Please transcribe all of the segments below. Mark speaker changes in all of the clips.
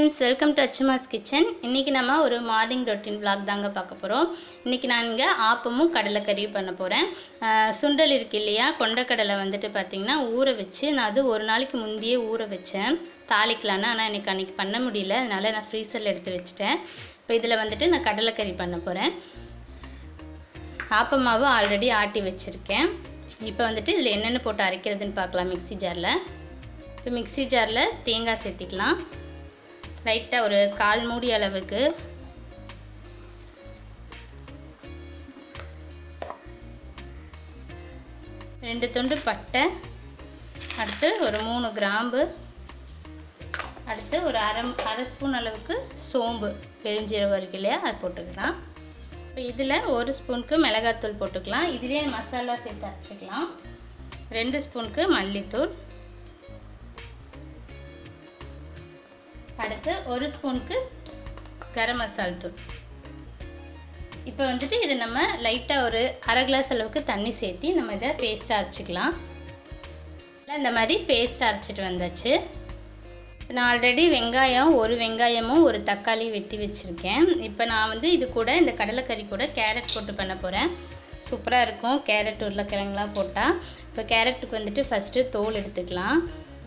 Speaker 1: friends welcome to அச்சுமாஸ் kitchen இன்றைக்கி நம்ம ஒரு மார்னிங் ரொட்டீன் vlog தாங்க பார்க்க போகிறோம் இன்றைக்கி நான் இங்கே ஆப்பமும் கடலைக்கறியும் பண்ண போகிறேன் சுண்டல் இருக்கு இல்லையா கொண்டக்கடலை வந்துட்டு பார்த்திங்கன்னா ஊற வச்சு நான் அது ஒரு நாளைக்கு முந்தையே ஊற வச்சேன் தாளிக்கலான்னு ஆனால் எனக்கு அன்றைக்கி பண்ண முடியல அதனால் நான் ஃப்ரீசரில் எடுத்து வச்சுட்டேன் இப்போ இதில் வந்துட்டு நான் கடலைக்கறி பண்ண போகிறேன் ஆப்ப மாவு ஆல்ரெடி ஆட்டி வச்சுருக்கேன் இப்போ வந்துட்டு இதில் என்னென்ன போட்டு அரைக்கிறதுன்னு பார்க்கலாம் மிக்ஸி ஜாரில் இப்போ மிக்ஸி ஜாரில் தேங்காய் சேர்த்திக்கலாம் லைட்டாக ஒரு கால் மூடி அளவுக்கு ரெண்டு துண்டு பட்டை அடுத்து ஒரு மூணு கிராம்பு அடுத்து ஒரு அரை அரை ஸ்பூன் அளவுக்கு சோம்பு பெருஞ்சீரகம் இருக்கு இல்லையா அது போட்டுக்கலாம் இப்போ இதில் ஒரு ஸ்பூனுக்கு மிளகாத்தூள் போட்டுக்கலாம் இதுலேயே மசாலா சேர்த்து அரைச்சிக்கலாம் ரெண்டு ஸ்பூனுக்கு மல்லித்தூள் அடுத்து ஒரு ஸ்பூனுக்கு கரம் மசால் தூள் இப்போ வந்துட்டு இது நம்ம லைட்டாக ஒரு அரை கிளாஸ் அளவுக்கு தண்ணி சேர்த்தி நம்ம இதை பேஸ்ட்டாக அரைச்சிக்கலாம் இந்த மாதிரி பேஸ்ட் அரைச்சிட்டு வந்தாச்சு இப்போ நான் ஆல்ரெடி வெங்காயம் ஒரு வெங்காயமும் ஒரு தக்காளி வெட்டி வச்சுருக்கேன் இப்போ நான் வந்து இது கூட இந்த கடலைக்கறி கூட கேரட் போட்டு பண்ண போகிறேன் சூப்பராக இருக்கும் கேரட் உருளைக்கிழங்குலாம் போட்டால் இப்போ கேரட்டுக்கு வந்துட்டு ஃபஸ்ட்டு தோல் எடுத்துக்கலாம்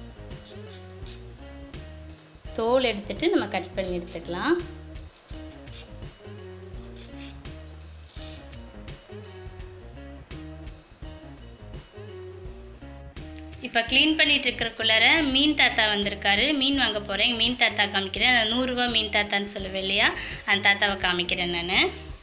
Speaker 1: தோல் எடுத்துட்டு நம்ம கட் பண்ணி எடுத்துக்கலாம் இப்போ க்ளீன் பண்ணிட்டு இருக்கிறக்குள்ளார மீன் தாத்தா வந்திருக்காரு மீன் வாங்க போகிறேன் மீன் தாத்தா காமிக்கிறேன் அந்த நூறுரூவா மீன் தாத்தான்னு சொல்லுவேன் இல்லையா அந்த தாத்தாவை காமிக்கிறேன் நான்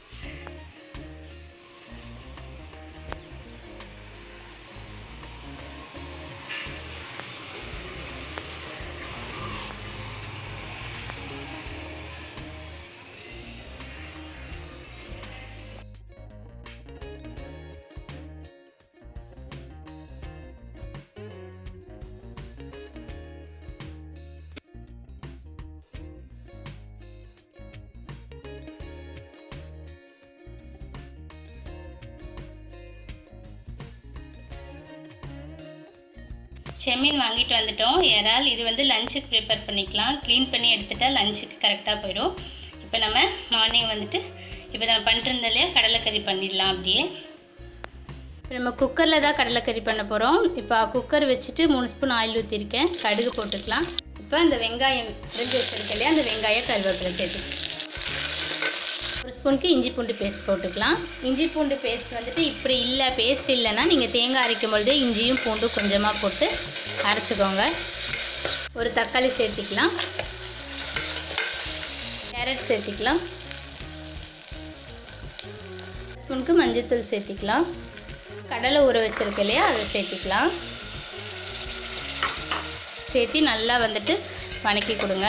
Speaker 1: செம்மீன் வாங்கிட்டு வந்துட்டோம் இறால் இது வந்து லஞ்சுக்கு ப்ரிப்பேர் பண்ணிக்கலாம் க்ளீன் பண்ணி எடுத்துட்டா லஞ்சுக்கு கரெக்டாக போயிடும் இப்போ நம்ம மார்னிங் வந்துட்டு இப்போ நம்ம பண்ணிட்டு இல்லையா கடலைக்கறி பண்ணிடலாம் அப்படியே இப்போ நம்ம குக்கரில் தான் கடலைக்கறி பண்ண போகிறோம் இப்போ குக்கர் வச்சுட்டு மூணு ஸ்பூன் ஆயில் ஊற்றிருக்கேன் கடுகு போட்டுக்கலாம் இப்போ அந்த வெங்காயம் ரெண்டு வச்சுருக்கேன் இல்லையா அந்த வெங்காயம் கருவேப்பிலை சேர்த்து ஒரு ஸ்பூனுக்கு இஞ்சி பூண்டு பேஸ்ட் போட்டுக்கலாம் இஞ்சி பூண்டு பேஸ்ட் வந்துட்டு இப்படி இல்லை பேஸ்ட் இல்லைன்னா நீங்கள் தேங்காய் அரைக்கும் பொழுது இஞ்சியும் பூண்டும் கொஞ்சமாக போட்டு அரைச்சிக்கோங்க ஒரு தக்காளி சேர்த்திக்கலாம் கேரட் சேர்த்திக்கலாம் ஸ்பூனுக்கு மஞ்சள்தூள் சேர்த்திக்கலாம் கடலை ஊற வச்சுருக்கு இல்லையா அதை சேர்த்திக்கலாம் சேர்த்தி நல்லா வந்துட்டு வணக்கி கொடுங்க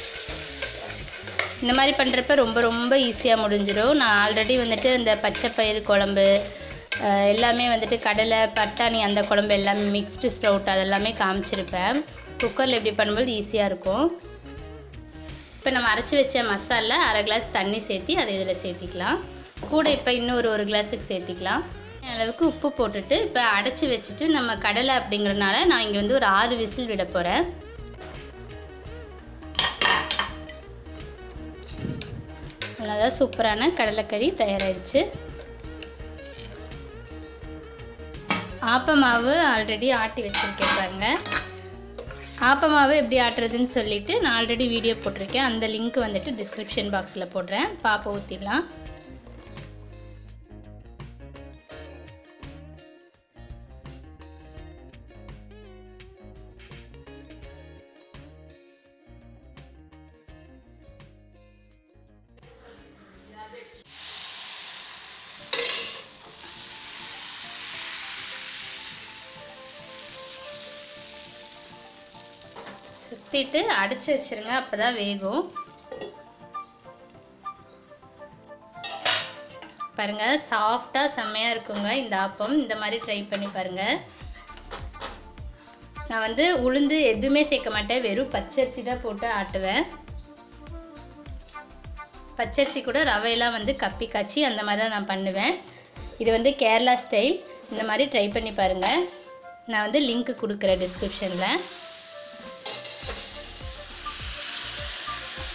Speaker 1: இந்த மாதிரி பண்ணுறப்ப ரொம்ப ரொம்ப ஈஸியாக முடிஞ்சிடும் நான் ஆல்ரெடி வந்துட்டு இந்த பச்சை பயிறு குழம்பு எல்லாமே வந்துட்டு கடலை பட்டாணி அந்த குழம்பு எல்லாமே மிக்ஸ்டு ஸ்ப்ரவுட் அதெல்லாமே காமிச்சிருப்பேன் குக்கரில் எப்படி பண்ணும்போது ஈஸியாக இருக்கும் இப்போ நம்ம அரைச்சி வச்ச மசாலா அரை கிளாஸ் தண்ணி சேர்த்தி அதை இதில் சேர்த்திக்கலாம் கூட இப்போ இன்னும் ஒரு ஒரு கிளாஸுக்கு சேர்த்திக்கலாம் அளவுக்கு உப்பு போட்டுட்டு இப்போ அடைச்சி வச்சுட்டு நம்ம கடலை அப்படிங்கிறனால நான் இங்கே வந்து ஒரு ஆறு விசில் விட போகிறேன் அவ்வளோதான் சூப்பரான கடலைக்கறி தயாராகிடுச்சு ஆப்ப மாவு ஆல்ரெடி ஆட்டி வச்சுருக்கேன் பாருங்க ஆப்ப மாவு எப்படி ஆட்டுறதுன்னு சொல்லிட்டு நான் ஆல்ரெடி வீடியோ போட்டிருக்கேன் அந்த லிங்க் வந்துட்டு டிஸ்கிரிப்ஷன் பாக்ஸில் போடுறேன் பாப்பா ஊற்றிடலாம் சுற்றிட்டு அடித்து வச்சுருங்க அப்போ தான் வேகும் பாருங்கள் சாஃப்டாக செம்மையாக இருக்குங்க இந்த ஆப்பம் இந்த மாதிரி ட்ரை பண்ணி பாருங்கள் நான் வந்து உளுந்து எதுவுமே சேர்க்க மாட்டேன் வெறும் பச்சரிசி தான் போட்டு ஆட்டுவேன் பச்சரிசி கூட ரவையெல்லாம் வந்து கப்பி காய்ச்சி அந்த மாதிரி தான் நான் பண்ணுவேன் இது வந்து கேரளா ஸ்டைல் இந்த மாதிரி ட்ரை பண்ணி பாருங்கள் நான் வந்து லிங்க் கொடுக்குறேன் டிஸ்கிரிப்ஷனில்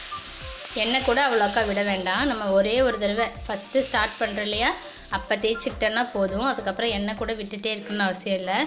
Speaker 1: எண்ணெய் கூட அவ்வளோக்கா விட வேண்டாம் நம்ம ஒரே ஒரு தடவை ஃபஸ்ட்டு ஸ்டார்ட் பண்ணுறோம் இல்லையா அப்போ தேய்ச்சிக்கிட்டோன்னா போதும் அதுக்கப்புறம் எண்ணெய் கூட விட்டுட்டே இருக்கணும்னு அவசியம் இல்லை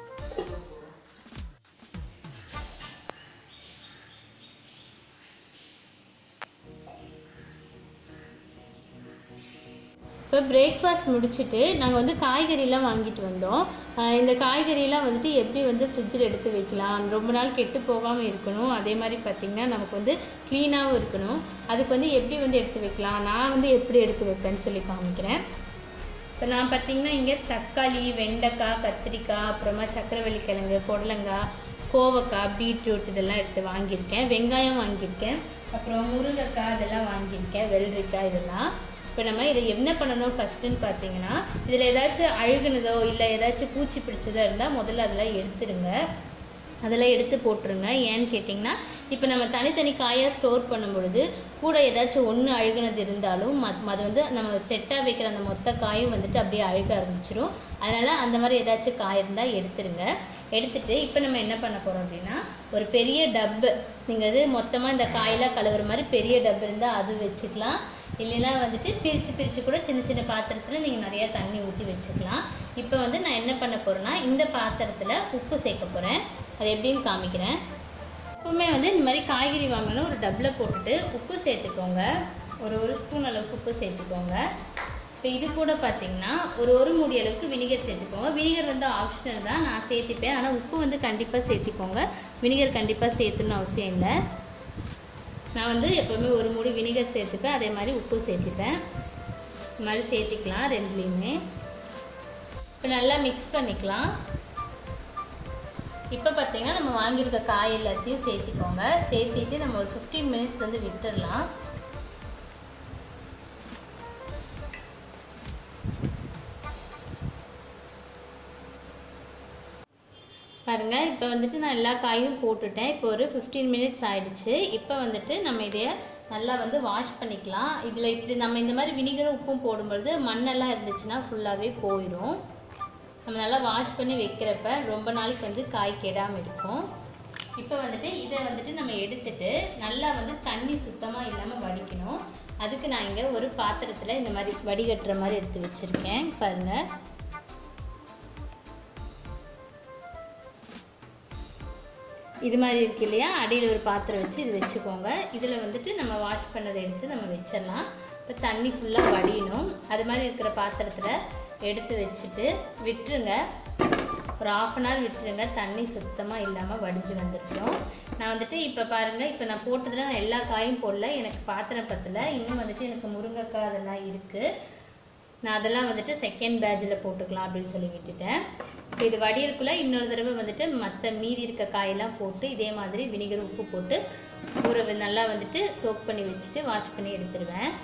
Speaker 2: இப்போ பிரேக்ஃபாஸ்ட் முடிச்சுட்டு நாங்கள் வந்து காய்கறிலாம் வாங்கிட்டு வந்தோம் ஆஹ் இந்த காய்கறிலாம் வந்துட்டு எப்படி வந்து ஃப்ரிட்ஜில் எடுத்து வைக்கலாம் ரொம்ப நாள் கெட்டு போகாமல் இருக்கணும் அதே மாதிரி பார்த்திங்கன்னா நமக்கு வந்து க்ளீனாகவும் இருக்கணும் அதுக்கு வந்து எப்படி வந்து எடுத்து வைக்கலாம் நான் வந்து எப்படி எடுத்து வைப்பேன்னு சொல்லி காமிக்கிறேன் இப்போ நான் பார்த்தீங்கன்னா இங்கே தக்காளி வெண்டைக்காய் கத்திரிக்காய் அப்புறமா சக்கரவள்ளி கிழங்கு புடலங்காய் கோவக்காய் பீட்ரூட் இதெல்லாம் எடுத்து வாங்கியிருக்கேன் வெங்காயம் வாங்கியிருக்கேன் அப்புறம் முருங்கைக்காய் இதெல்லாம் வாங்கியிருக்கேன் வெள்ளரிக்காய் இதெல்லாம் இப்போ நம்ம இதை என்ன பண்ணணும் ஃபஸ்ட்டுன்னு பார்த்தீங்கன்னா இதில் ஏதாச்சும் அழுகுனதோ இல்லை ஏதாச்சும் பூச்சி பிடிச்சதோ இருந்தால் முதல்ல அதெல்லாம் எடுத்துடுங்க அதெல்லாம் எடுத்து போட்டுருங்க ஏன்னு கேட்டிங்கன்னா இப்போ நம்ம தனித்தனி காயாக ஸ்டோர் பண்ணும் பொழுது கூட ஏதாச்சும் ஒன்று அழுகுனது இருந்தாலும் மத் அது வந்து நம்ம செட்டாக வைக்கிற அந்த மொத்த காயும் வந்துட்டு அப்படியே அழுக ஆரம்பிச்சிடும் அதனால் அந்த மாதிரி ஏதாச்சும் காய் இருந்தால் எடுத்துருங்க எடுத்துட்டு இப்போ நம்ம என்ன பண்ண போகிறோம் அப்படின்னா ஒரு பெரிய டப்பு நீங்கள் இது மொத்தமாக இந்த காயெல்லாம் கழுவுற மாதிரி பெரிய டப்பு இருந்தால் அது வச்சுக்கலாம் இல்லைன்னா வந்துட்டு பிரித்து பிரித்து கூட சின்ன சின்ன பாத்திரத்தில் நீங்கள் நிறையா தண்ணி ஊற்றி வச்சுக்கலாம் இப்போ வந்து நான் என்ன பண்ண போகிறேன்னா இந்த பாத்திரத்தில் உப்பு சேர்க்க போகிறேன் அது எப்படின்னு காமிக்கிறேன் எப்பவுமே வந்து இந்த மாதிரி காய்கறி வாங்கணும் ஒரு டப்பில் போட்டுட்டு உப்பு சேர்த்துக்கோங்க ஒரு ஒரு ஸ்பூன் அளவுக்கு உப்பு சேர்த்துக்கோங்க இப்போ இது கூட பார்த்தீங்கன்னா ஒரு ஒரு மூடி அளவுக்கு வினிகர் சேர்த்துக்கோங்க வினிகர் வந்து ஆப்ஷனல் தான் நான் சேர்த்துப்பேன் ஆனால் உப்பு வந்து கண்டிப்பாக சேர்த்துக்கோங்க வினிகர் கண்டிப்பாக சேர்த்துன்னு அவசியம் இல்லை நான் வந்து எப்போவுமே ஒரு மூடி வினிகர் சேர்த்துப்பேன் அதே மாதிரி உப்பு சேர்த்துப்பேன் இந்த மாதிரி சேர்த்துக்கலாம் ரெண்டுலேயுமே இப்போ நல்லா மிக்ஸ் பண்ணிக்கலாம் இப்போ பார்த்தீங்கன்னா நம்ம வாங்கியிருக்க காய் எல்லாத்தையும் சேர்த்திக்கோங்க சேர்த்திட்டு நம்ம ஒரு ஃபிஃப்டீன் மினிட்ஸ் வந்து விட்டுடலாம் பாருங்க இப்போ வந்துட்டு நான் எல்லா காயும் போட்டுட்டேன் இப்போ ஒரு ஃபிஃப்டீன் மினிட்ஸ் ஆயிடுச்சு இப்போ வந்துட்டு நம்ம இதைய நல்லா வந்து வாஷ் பண்ணிக்கலாம் இதில் இப்படி நம்ம இந்த மாதிரி வினிகரும் உப்பும் போடும்பொழுது மண்ணெல்லாம் இருந்துச்சுன்னா ஃபுல்லாகவே போயிடும் நம்ம நல்லா வாஷ் பண்ணி வைக்கிறப்ப ரொம்ப நாளைக்கு வந்து காய் கெடாமல் இருக்கும் இப்போ வந்துட்டு இதை வந்துட்டு நம்ம எடுத்துட்டு நல்லா வந்து தண்ணி சுத்தமாக இல்லாமல் வடிக்கணும் அதுக்கு நான் இங்கே ஒரு பாத்திரத்தில் இந்த மாதிரி வடிகட்டுற மாதிரி எடுத்து வச்சுருக்கேன் பாருங்கள் இது மாதிரி இருக்கு இல்லையா அடியில் ஒரு பாத்திரம் வச்சு இது வச்சுக்கோங்க இதில் வந்துட்டு நம்ம வாஷ் பண்ணதை எடுத்து நம்ம வச்சிடலாம் இப்போ தண்ணி ஃபுல்லாக வடியணும் அது மாதிரி இருக்கிற பாத்திரத்தில் எடுத்து வச்சுட்டு விட்டுருங்க ஒரு ஆஃப் அன் ஹவர் விட்டுருங்க தண்ணி சுத்தமாக இல்லாமல் வடிஞ்சு வந்துருக்கோம் நான் வந்துட்டு இப்போ பாருங்கள் இப்போ நான் போட்டதில் நான் எல்லா காயும் போடல எனக்கு பாத்திரம் பத்தல இன்னும் வந்துட்டு எனக்கு முருங்கைக்காய் அதெல்லாம் இருக்குது நான் அதெல்லாம் வந்துட்டு செகண்ட் பேட்சில் போட்டுக்கலாம் அப்படின்னு சொல்லி விட்டுட்டேன் இப்போ இது வடியிருக்குள்ள இன்னொரு தடவை வந்துட்டு மற்ற மீதி இருக்க காயெல்லாம் போட்டு இதே மாதிரி வினிகர் உப்பு போட்டு ஊற வ- நல்லா வந்துட்டு சோக் பண்ணி வச்சுட்டு வாஷ் பண்ணி எடுத்துருவேன்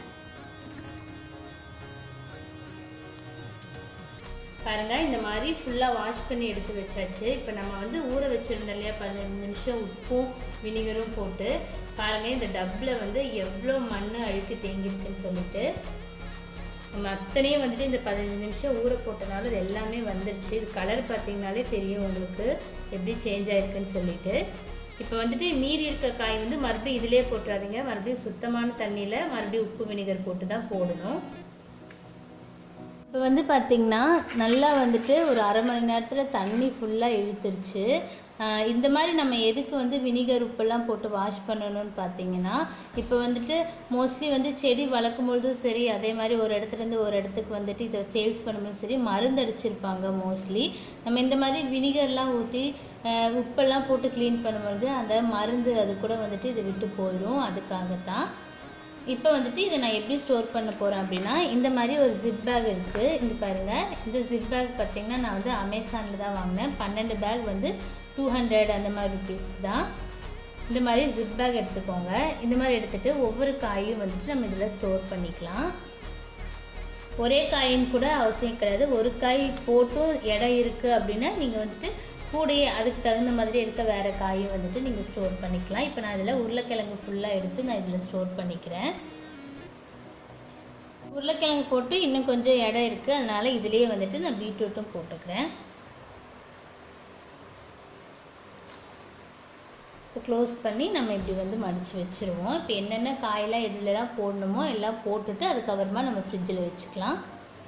Speaker 2: பாருங்க இந்த மாதிரி ஃபுல்லாக வாஷ் பண்ணி எடுத்து வச்சாச்சு இப்போ நம்ம வந்து ஊற வச்சிருந்தோம் இல்லையா பதினஞ்சு நிமிஷம் உப்பும் வினிகரும் போட்டு பாருங்க இந்த டப்பில் வந்து எவ்வளோ மண் அழுக்கு தேங்கியிருக்குன்னு சொல்லிட்டு நம்ம அத்தனையும் வந்துட்டு இந்த பதினஞ்சு நிமிஷம் ஊற போட்டனால இது எல்லாமே வந்துருச்சு இது கலர் பார்த்தீங்கனாலே தெரியும் உங்களுக்கு எப்படி சேஞ்ச் ஆயிருக்குன்னு சொல்லிட்டு இப்போ வந்துட்டு மீதி இருக்க காய் வந்து மறுபடியும் இதிலே போட்டுறாதீங்க மறுபடியும் சுத்தமான தண்ணியில் மறுபடியும் உப்பு வினிகர் போட்டு தான் போடணும் இப்போ வந்து பார்த்திங்கன்னா நல்லா வந்துட்டு ஒரு அரை மணி நேரத்தில் தண்ணி ஃபுல்லாக இழுத்துருச்சு ஆஹ் இந்த மாதிரி நம்ம எதுக்கு வந்து வினிகர் உப்பெல்லாம் போட்டு வாஷ் பண்ணணும்னு பார்த்தீங்கன்னா இப்போ வந்துட்டு மோஸ்ட்லி வந்து செடி வளர்க்கும் பொழுதும் சரி அதே மாதிரி ஒரு இடத்துலேருந்து ஒரு இடத்துக்கு வந்துட்டு இதை சேல்ஸ் பண்ணும்போதும் சரி மருந்து அடிச்சிருப்பாங்க மோஸ்ட்லி நம்ம இந்த மாதிரி வினிகர்லாம் ஊற்றி உப்பெல்லாம் போட்டு க்ளீன் பண்ணும்பொழுது அந்த மருந்து அது கூட வந்துட்டு இது விட்டு போயிடும் அதுக்காகத்தான் இப்போ வந்துட்டு இதை நான் எப்படி ஸ்டோர் பண்ண போகிறேன் அப்படின்னா இந்த மாதிரி ஒரு ஜிப் பேக் இருக்குது இங்க பாருங்கள் இந்த ஜிப் பேக் பார்த்தீங்கன்னா நான் வந்து அமேசானில் தான் வாங்கினேன் பன்னெண்டு பேக் வந்து டூ ஹண்ட்ரட் அந்த மாதிரி ருபீஸ்க்கு தான் இந்த மாதிரி ஜிப் பேக் எடுத்துக்கோங்க இந்த மாதிரி எடுத்துட்டு ஒவ்வொரு காயும் வந்துட்டு நம்ம இதில் ஸ்டோர் பண்ணிக்கலாம் ஒரே காயின்னு கூட அவசியம் கிடையாது ஒரு காய் போட்டும் இடம் இருக்குது அப்படின்னா நீங்கள் வந்துட்டு கூடயே அதுக்கு தகுந்த மாதிரி இருக்க வேறு காயும் வந்துட்டு நீங்கள் ஸ்டோர் பண்ணிக்கலாம் இப்போ நான் இதில் உருளைக்கிழங்கு ஃபுல்லாக எடுத்து நான் இதில் ஸ்டோர் பண்ணிக்கிறேன் உருளைக்கிழங்கு போட்டு இன்னும் கொஞ்சம் இடம் இருக்குது அதனால் இதுலேயே வந்துட்டு நான் பீட்ரூட்டும் போட்டுக்கிறேன் இப்போ க்ளோஸ் பண்ணி நம்ம இப்படி வந்து மடித்து வச்சுருவோம் இப்போ என்னென்ன காயெல்லாம் எதுலலாம் போடணுமோ எல்லாம் போட்டுட்டு அதுக்கப்புறமா நம்ம ஃப்ரிட்ஜில் வச்சுக்கலாம்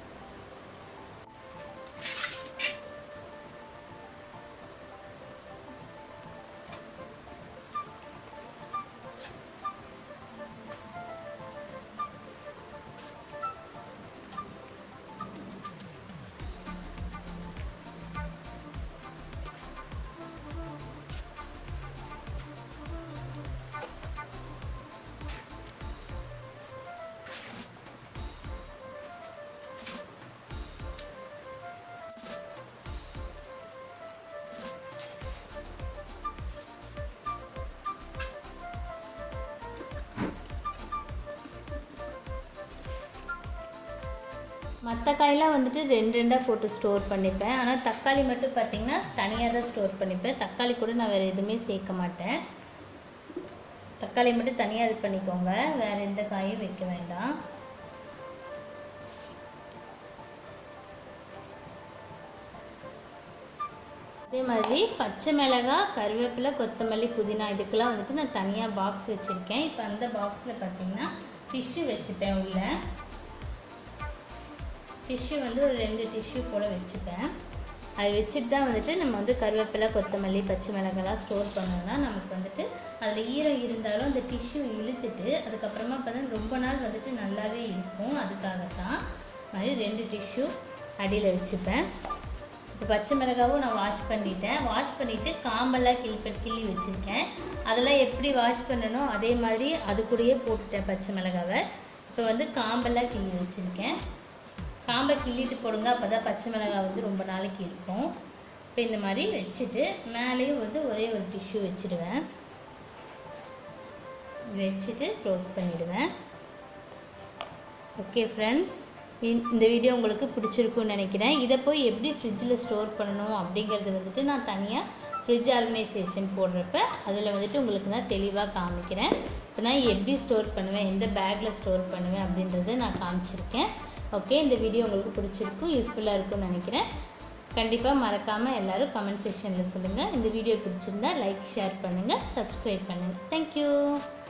Speaker 2: மற்ற காயெல்லாம் வந்துட்டு ரெண்டு ரெண்டாக போட்டு ஸ்டோர் பண்ணிப்பேன் ஆனால் தக்காளி மட்டும் பார்த்திங்கன்னா தனியாக தான் ஸ்டோர் பண்ணிப்பேன் தக்காளி கூட நான் வேறு எதுவுமே சேர்க்க மாட்டேன் தக்காளி மட்டும் தனியாக இது பண்ணிக்கோங்க வேறு எந்த காயும் வைக்க வேண்டாம் அதே மாதிரி பச்சை மிளகாய் கருவேப்பிலை கொத்தமல்லி புதினா இதுக்கெல்லாம் வந்துட்டு நான் தனியாக பாக்ஸ் வச்சுருக்கேன் இப்போ அந்த பாக்ஸில் பார்த்தீங்கன்னா டிஷ்யூ வச்சுப்பேன் உள்ள டிஷ்யூ வந்து ஒரு ரெண்டு டிஷ்யூ போல் வச்சுப்பேன் அது வச்சுட்டு தான் வந்துட்டு நம்ம வந்து கருவேப்பிலை கொத்தமல்லி பச்சை மிளகாலாம் ஸ்டோர் பண்ணோம்னா நமக்கு வந்துட்டு அதில் ஈரம் இருந்தாலும் அந்த டிஷ்யூ இழுத்துட்டு அதுக்கப்புறமா பார்த்தா ரொம்ப நாள் வந்துட்டு நல்லாவே இருக்கும் அதுக்காகத்தான் மாதிரி ரெண்டு டிஷ்யூ அடியில் வச்சுப்பேன் இப்போ பச்சை மிளகாவும் நான் வாஷ் பண்ணிட்டேன் வாஷ் பண்ணிவிட்டு காம்பெல்லாம் கிளி கிள்ளி வச்சுருக்கேன் அதெல்லாம் எப்படி வாஷ் பண்ணணும் அதே மாதிரி அது கூடயே போட்டுட்டேன் பச்சை மிளகாவை இப்போ வந்து காம்பெல்லாம் கிள்ளி வச்சுருக்கேன் காம்பை கிள்ளிட்டு போடுங்க அப்போ தான் பச்சை மிளகாய் வந்து ரொம்ப நாளைக்கு இருக்கும் இப்போ இந்த மாதிரி வச்சுட்டு மேலேயும் வந்து ஒரே ஒரு டிஷ்யூ வச்சுடுவேன் வச்சுட்டு க்ளோஸ் பண்ணிவிடுவேன் ஓகே ஃப்ரெண்ட்ஸ் இந்த வீடியோ உங்களுக்கு பிடிச்சிருக்குன்னு நினைக்கிறேன் இதை போய் எப்படி ஃப்ரிட்ஜில் ஸ்டோர் பண்ணணும் அப்படிங்கிறது வந்துட்டு நான் தனியாக ஃப்ரிட்ஜ் ஆர்கனைசேஷன் போடுறப்ப அதில் வந்துட்டு உங்களுக்கு நான் தெளிவாக காமிக்கிறேன் இப்போ நான் எப்படி ஸ்டோர் பண்ணுவேன் எந்த பேக்கில் ஸ்டோர் பண்ணுவேன் அப்படின்றத நான் காமிச்சிருக்கேன் ஓகே இந்த வீடியோ உங்களுக்கு பிடிச்சிருக்கும் யூஸ்ஃபுல்லாக இருக்கும்னு நினைக்கிறேன் கண்டிப்பாக மறக்காமல் எல்லோரும் கமெண்ட் செக்ஷனில் சொல்லுங்கள் இந்த வீடியோ பிடிச்சிருந்தா லைக் ஷேர் பண்ணுங்கள் சப்ஸ்கிரைப் பண்ணுங்கள் தேங்க்யூ